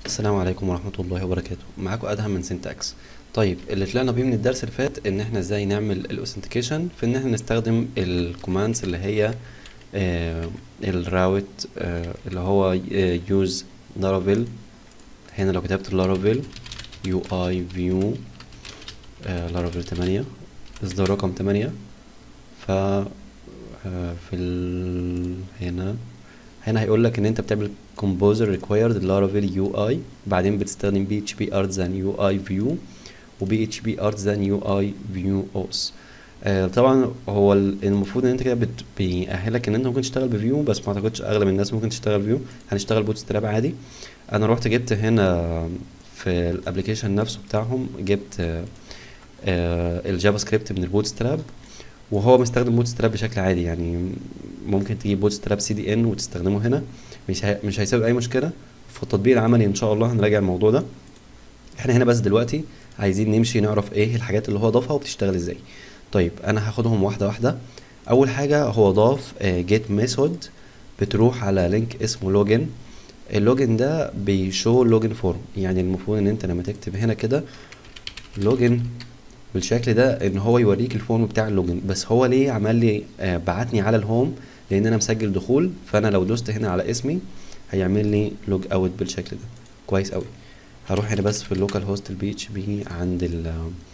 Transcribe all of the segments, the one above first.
السلام عليكم ورحمة الله وبركاته معاكم أدهم من سنتاكس طيب اللي طلعنا بيه من الدرس اللي فات ان احنا ازاي نعمل الاوثنتيكيشن في ان احنا نستخدم الكوماندز اللي هي آه الراوت آه اللي هو يوز لارافيل هنا لو كتبت لارافيل يو اي فيو لارافيل 8 اصدار رقم 8 ف آه في ال... هنا هنا هيقول لك ان انت بتعمل composer required laravel UI بعدين بتستخدم PHP art than UI view و PHP art than UI view os آه طبعا هو المفروض ان انت كده بت- بيأهلك ان انت ممكن تشتغل بفيو بس ما اعتقدش اغلب الناس ممكن تشتغل فيو هنشتغل بوت ستراب عادي انا رحت جبت هنا في الابلكيشن نفسه بتاعهم جبت آه آه الجافا سكريبت من البوت ستراب وهو مستخدم بوت ستراب بشكل عادي يعني ممكن تجيب بوت ستراب سي دي ان وتستخدمه هنا مش هي... مش هيسبب اي مشكله في التطبيق العملي ان شاء الله هنراجع الموضوع ده احنا هنا بس دلوقتي عايزين نمشي نعرف ايه الحاجات اللي هو ضافها وبتشتغل ازاي طيب انا هاخدهم واحده واحده اول حاجه هو ضاف جيت ميثود بتروح على لينك اسمه لوجن اللوجن ده بيشو لوجن فورم يعني المفروض ان انت لما تكتب هنا كده لوجن بالشكل ده ان هو يوريك الفورم بتاع اللوجن بس هو ليه عمل لي آه بعتني على الهوم لان انا مسجل دخول فانا لو دوست هنا على اسمي هيعمل لي لوج اوت بالشكل ده كويس قوي هروح هنا بس في اللوكال هوست البي اتش بي عند ال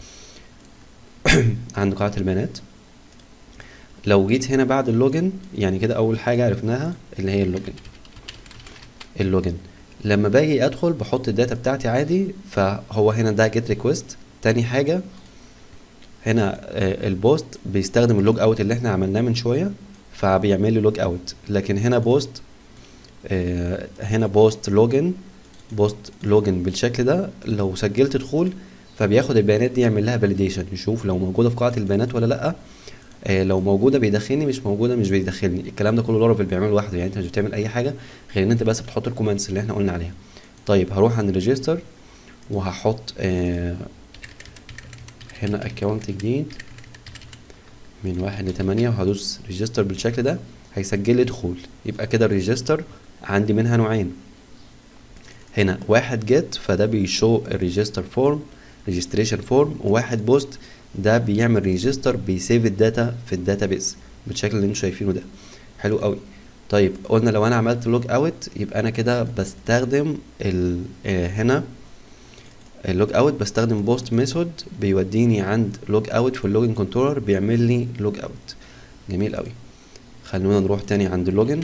عند قاعدة البيانات لو جيت هنا بعد اللوجن يعني كده اول حاجة عرفناها اللي هي اللوجن اللوجن لما باجي ادخل بحط الداتا بتاعتي عادي فهو هنا ده جيت ريكويست تاني حاجة هنا آه البوست بيستخدم اللوج اوت اللي احنا عملناه من شوية فبيعمل لي لوج اوت لكن هنا بوست آه هنا بوست لوجن بوست لوجن بالشكل ده لو سجلت دخول فبياخد البيانات دي يعمل لها فاليديشن يشوف لو موجوده في قاعده البيانات ولا لا آه لو موجوده بيدخلني مش موجوده مش بيدخلني الكلام ده كله لارافيل بيعمله لوحده يعني انت مش بتعمل اي حاجه غير ان انت بس بتحط الكومنتس اللي احنا قلنا عليها طيب هروح عند ريجستر وهحط آه هنا اكونت جديد من واحد لتمانية وهدوس ريجستر بالشكل ده هيسجل لي دخول يبقى كده الريجستر عندي منها نوعين هنا واحد جيت فده بيشو الريجستر فورم ريجستريشن فورم وواحد بوست ده بيعمل ريجستر بيسيف الداتا في الداتابيس بالشكل اللي انتوا شايفينه ده حلو قوي طيب قلنا لو انا عملت لوج اوت يبقى انا كده بستخدم ال آه هنا اللوج اوت بستخدم بوست ميثود بيوديني عند لوج اوت في اللوجن كنترولر بيعمل لي لوج اوت جميل قوي خلونا نروح تاني عند اللوجن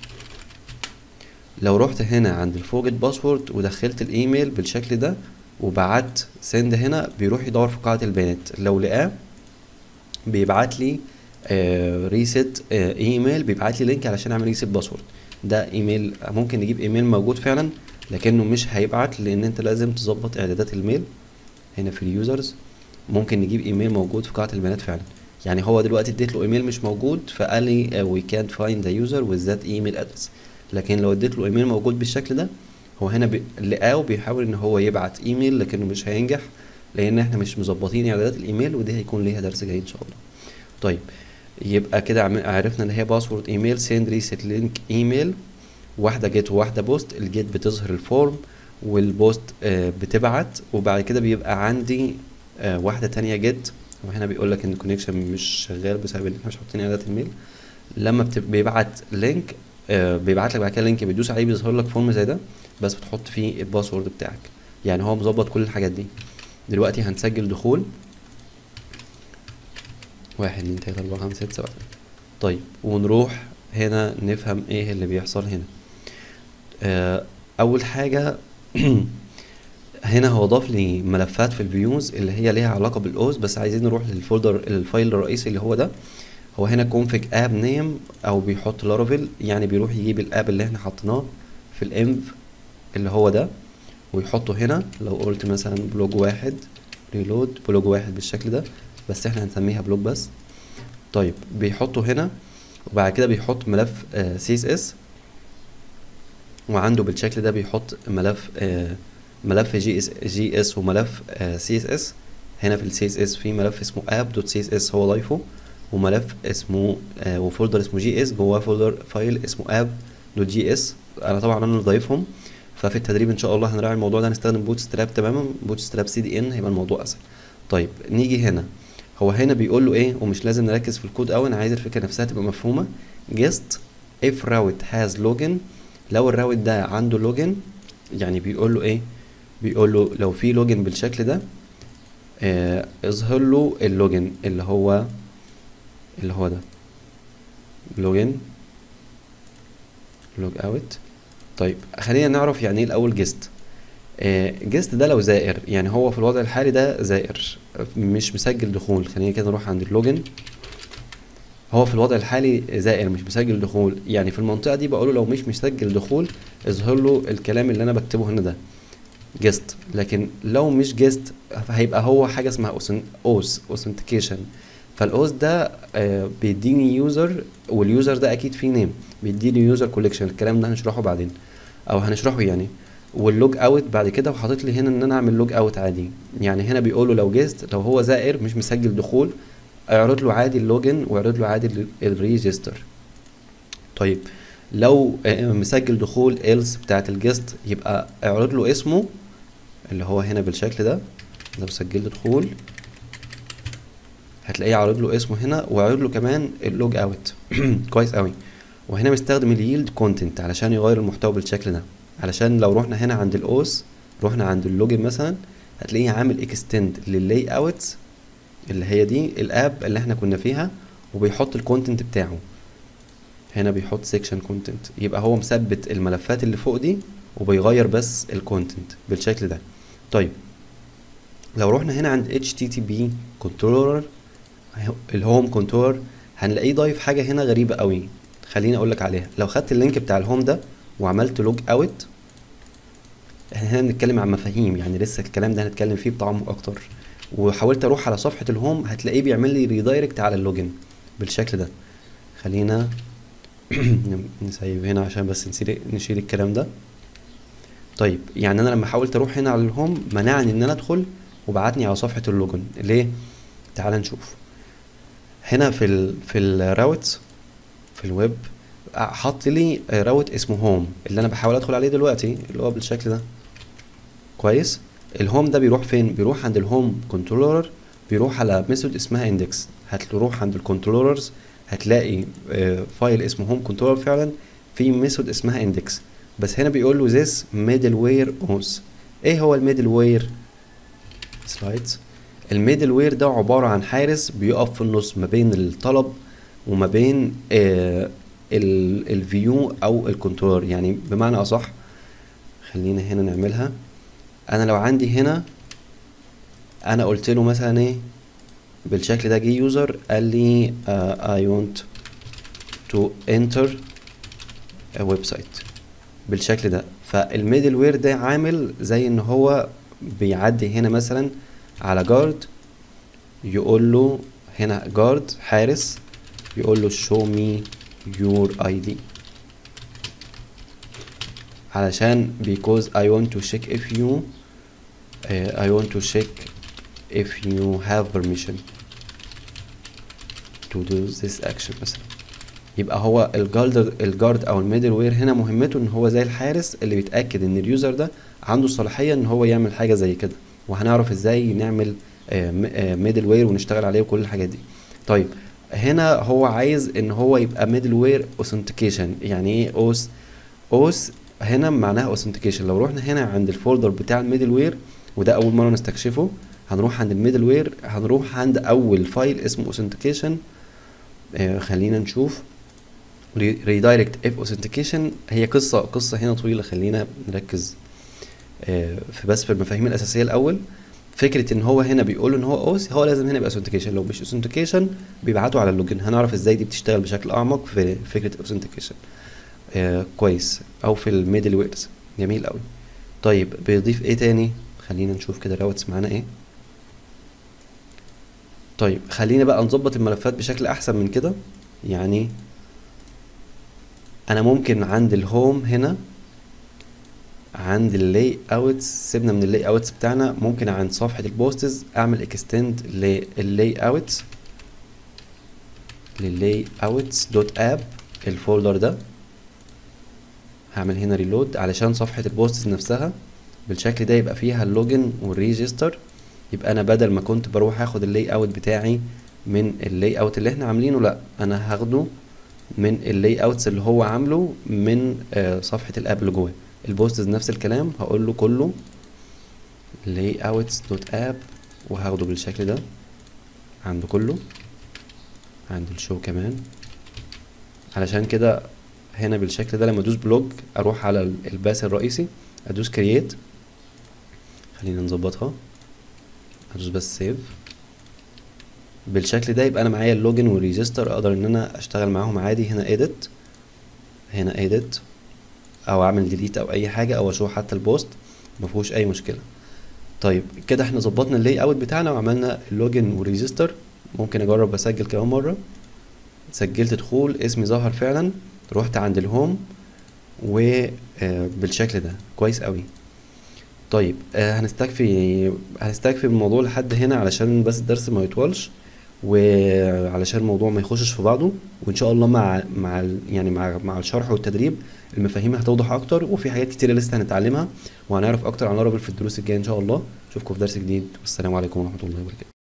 لو رحت هنا عند الفورجت باسورد ودخلت الايميل بالشكل ده وبعت سند هنا بيروح يدور في قاعدة البيانات لو لقاه بيبعت لي آه ريست آه ايميل بيبعت لي لينك علشان اعمل ريست باسورد ده ايميل ممكن نجيب ايميل موجود فعلا لكنه مش هيبعت لان انت لازم تظبط اعدادات الميل هنا في اليوزرز ممكن نجيب ايميل موجود في قاعدة البيانات فعلا يعني هو دلوقتي اديت له ايميل مش موجود فقال لي وي كانت فايند ذا يوزر with that email address لكن لو اديت له ايميل موجود بالشكل ده هو هنا بي... لقاه بيحاول ان هو يبعت ايميل لكنه مش هينجح لان احنا مش مظبطين اعدادات الايميل ودي هيكون ليها درس جاي ان شاء الله طيب يبقى كده عرفنا اللي هي باسورد ايميل سند ريست لينك ايميل واحده جيت وواحده بوست الجيت بتظهر الفورم والبوست آه بتبعت وبعد كده بيبقى عندي آه واحده تانية جيت وهنا بيقول لك ان الكونكشن مش شغال بسبب ان احنا مش حاطين اعدادات الميل لما بيبعت لينك آه بيبعت لك بعد كده لينك بتدوس عليه بيظهر لك فورم زي ده بس بتحط فيه الباسورد بتاعك يعني هو مظبط كل الحاجات دي دلوقتي هنسجل دخول واحد اتنين تلاته اربعه خمسه سته سبعه طيب ونروح هنا نفهم ايه اللي بيحصل هنا آه اول حاجه هنا هو ضاف لي ملفات في الفيوز اللي هي ليها علاقه بالاوز بس عايزين نروح للفولدر الفايل الرئيسي اللي هو ده هو هنا config اب نيم او بيحط لارافيل يعني بيروح يجيب الاب اللي احنا حطيناه في الانف اللي هو ده ويحطه هنا لو قلت مثلا بلوج واحد ريلود بلوج واحد بالشكل ده بس احنا هنسميها بلوج بس طيب بيحطه هنا وبعد كده بيحط ملف سي اس اس وعنده بالشكل ده بيحط ملف آه ملف جي اس جي اس وملف سي اس اس هنا في السي اس اس في ملف اسمه اب دوت سي اس اس هو ضايفه وملف اسمه آه وفولدر اسمه جي اس جواه فولدر فايل اسمه اب دوت جي اس انا طبعا انا اللي ضايفهم ففي التدريب ان شاء الله هنراعي الموضوع ده هنستخدم بوت ستراب تماما بوت ستراب سي دي ان هيبقى الموضوع اسهل طيب نيجي هنا هو هنا بيقول له ايه ومش لازم نركز في الكود قوي انا عايز الفكره نفسها تبقى مفهومه جيست if route has login لو الراوت ده عنده لوجن يعني بيقول له ايه بيقول له لو في لوجن بالشكل ده آه اظهر له اللوجن اللي هو اللي هو ده لوجن لوج اوت طيب خلينا نعرف يعني ايه الاول جيست جيست ده لو زائر يعني هو في الوضع الحالي ده زائر مش مسجل دخول خلينا كده نروح عند اللوجن هو في الوضع الحالي زائر مش مسجل دخول يعني في المنطقه دي بقوله لو مش مسجل دخول اظهر له الكلام اللي انا بكتبه هنا ده جيست لكن لو مش جيست هيبقى هو حاجه اسمها اوس اوثنتيكيشن فالاوس ده آه بيديني يوزر واليوزر ده اكيد فيه نيم بيديني يوزر كوليكشن الكلام ده هنشرحه بعدين او هنشرحه يعني واللوج اوت بعد كده وحاطط لي هنا ان انا اعمل لوج اوت عادي يعني هنا بيقول له لو جيست لو هو زائر مش مسجل دخول اعرض له عادي اللوجن واعرض له عادي الريجستر طيب لو مسجل دخول else بتاعت الجست يبقى اعرض له اسمه اللي هو هنا بالشكل ده لو سجلت دخول هتلاقيه عارض له اسمه هنا واعرض له كمان اللوج اوت كويس قوي وهنا مستخدم اليلد كونتنت علشان يغير المحتوى بالشكل ده علشان لو رحنا هنا عند الاوس رحنا عند اللوجن مثلا هتلاقيه عامل اكستند لللاي اوتس اللي هي دي الاب اللي احنا كنا فيها وبيحط الكونتنت بتاعه هنا بيحط سيكشن كونتنت يبقى هو مثبت الملفات اللي فوق دي وبيغير بس الكونتنت بالشكل ده طيب لو رحنا هنا عند HTTP controller الهوم كنترولر هنلاقيه ضايف حاجه هنا غريبه قوي خليني اقول لك عليها لو خدت اللينك بتاع الهوم ده وعملت لوج اوت احنا هنا بنتكلم عن مفاهيم يعني لسه الكلام ده هنتكلم فيه بتعمق اكتر وحاولت اروح على صفحه الهوم هتلاقيه بيعمل لي ريدايركت على اللوجن بالشكل ده خلينا نسيب هنا عشان بس نشيل نشيل الكلام ده طيب يعني انا لما حاولت اروح هنا على الهوم منعني ان انا ادخل وبعتني على صفحه اللوجن ليه تعال نشوف هنا في ال في الراوتس في الويب حط لي راوت اسمه هوم اللي انا بحاول ادخل عليه دلوقتي اللي هو بالشكل ده كويس الهوم ده بيروح فين بيروح عند الهوم كنترولر بيروح على ميثود اسمها اندكس هتروح عند الكنترولرز هتلاقي فايل اسمه هوم كنترولر فعلا في ميثود اسمها اندكس بس هنا بيقول له this middleware اوس ايه هو الميدل وير سلايدز الميدل وير ده عبارة عن حارس بيقف في النص ما بين الطلب وما بين آه الفيو او الكنترولر يعني بمعنى اصح خلينا هنا نعملها انا لو عندي هنا انا قلت له مثلا ايه بالشكل ده جه يوزر قال لي uh, I want to enter a website بالشكل ده فالميدل وير ده عامل زي ان هو بيعدي هنا مثلا على جارد يقول له هنا جارد حارس يقول له show me your ID علشان because I want to check if you uh, I want to check if you have permission to do this action مثلا يبقى هو الجارد الجارد او الميدل وير هنا مهمته ان هو زي الحارس اللي بيتاكد ان اليوزر ده عنده صلاحيه ان هو يعمل حاجه زي كده وهنعرف ازاي نعمل ميدل وير ونشتغل عليه وكل الحاجات دي طيب هنا هو عايز ان هو يبقى ميدل وير اوثنتيكيشن يعني ايه اوس اوس هنا معناها اوثنتيكيشن لو رحنا هنا عند الفولدر بتاع الميدل وير وده اول مره نستكشفه هنروح عند الميدل وير هنروح عند اول فايل اسمه اوثنتيكيشن آه خلينا نشوف ريدايركت اف اوثنتيكيشن هي قصه قصه هنا طويله خلينا نركز آه في بس في المفاهيم الاساسيه الاول فكره ان هو هنا بيقول ان هو اوس هو لازم هنا يبقى اوثنتيكيشن لو مش اوثنتيكيشن بيبعته على اللوجن هنعرف ازاي دي بتشتغل بشكل اعمق في فكره اوثنتيكيشن آه كويس او في الميدل ويرز جميل قوي طيب بيضيف ايه تاني خلينا نشوف كده راوتس معانا ايه طيب خلينا بقى نظبط الملفات بشكل احسن من كده يعني انا ممكن عند الهوم هنا عند اللاي اوتس سيبنا من اللاي اوتس بتاعنا ممكن عند صفحة البوستز اعمل اكستند لللاي اوتس لللاي اوتس دوت اب الفولدر ده هعمل هنا ريلود علشان صفحة البوستس نفسها بالشكل ده يبقى فيها اللوجن والريجستر يبقى انا بدل ما كنت بروح اخد اللاي اوت بتاعي من اللاي اوت اللي احنا عاملينه لا انا هاخده من اللاي اوتس اللي هو عامله من آه صفحة الاب اللي جواه البوستس نفس الكلام هقول له كله لاي اوتس دوت اب وهاخده بالشكل ده عنده كله عند الشو كمان علشان كده هنا بالشكل ده لما ادوس بلوج اروح على الباس الرئيسي ادوس كرييت خلينا نظبطها ادوس بس سيف بالشكل ده يبقى انا معايا اللوجن والريجستر اقدر ان انا اشتغل معاهم عادي هنا edit هنا edit او اعمل ديليت او اي حاجه او اشوف حتى البوست مفيهوش اي مشكله طيب كده احنا ظبطنا اللاي اوت بتاعنا وعملنا اللوجن والريجستر ممكن اجرب اسجل كمان مره سجلت دخول اسمي ظهر فعلا رحت عند الهوم وبالشكل ده كويس قوي طيب آه هنستكفي هنستكفي بالموضوع لحد هنا علشان بس الدرس ما يطولش وعلشان الموضوع ما يخشش في بعضه وان شاء الله مع مع ال- يعني مع مع الشرح والتدريب المفاهيم هتوضح اكتر وفي حاجات كتيره لسه هنتعلمها وهنعرف اكتر عن لارافيل في الدروس الجايه ان شاء الله اشوفكم في درس جديد والسلام عليكم ورحمه الله وبركاته